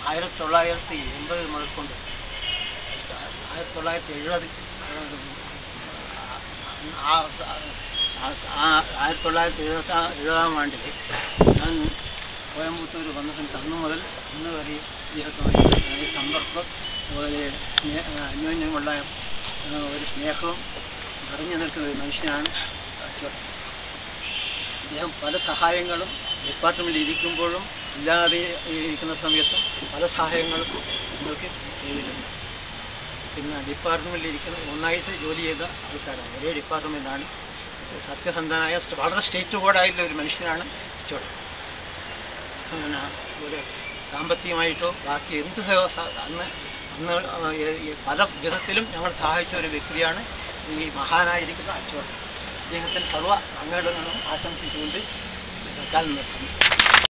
ആയിരത്തി തൊള്ളായിരത്തി എൺപത് മുതൽക്കൊണ്ട് ആയിരത്തി തൊള്ളായിരത്തി എഴുപത് ആയിരത്തി തൊള്ളായിരത്തി എഴുപത്തി എഴുപതാം ആണ്ടിൽ ഞാൻ കോയമ്പത്തൂർ വന്ന സമയത്ത് അന്ന് മുതൽ ഇന്ന് വരെ ഇദ്ദേഹത്തുമായി സമ്പർക്കം അതുപോലെ സ്നേ- അന്യോന്യമുള്ള ആ, ഒരു സ്നേഹവും നിറഞ്ഞു നിൽക്കുന്ന ഒരു മനുഷ്യനാണ് അശോക് അദ്ദേഹം പല സഹായങ്ങളും ഡിപ്പാർട്ട്മെൻറ്റിൽ ഇരിക്കുമ്പോഴും ഇല്ലാതെ ഇരിക്കുന്ന സമയത്തും പല സഹായങ്ങളും നിങ്ങൾക്ക് ചെയ്തിട്ടുണ്ട് പിന്നെ ഡിപ്പാർട്ട്മെൻറ്റിൽ ഇരിക്കുന്ന ഒന്നായിട്ട് ജോലി ചെയ്ത ആൾക്കാരാണ് ഒരേ ഡിപ്പാർട്ട്മെൻറ്റാണ് സത്യസന്ധനായ വളരെ സ്റ്റേറ്റ് ബോർഡായിട്ടുള്ള ഒരു മനുഷ്യനാണ് ചോട്ടൻ പിന്നെ ഒരു സാമ്പത്തികമായിട്ടോ ബാക്കി എന്ത് സഹ- സ- അന്ന് അന്ന് ആ, ഈ- ഈ പല വിധത്തിലും ഞങ്ങൾ സഹായിച്ച ഒരു വ്യക്തിയാണ് ഈ മഹാനായിരിക്കുന്ന അച്ചോട്ടൻ അദ്ദേഹത്തിന് സർവ്വ അങ്ങോട്ടും ആശംസിച്ചുകൊണ്ട് കാലം നിർത്തുന്നു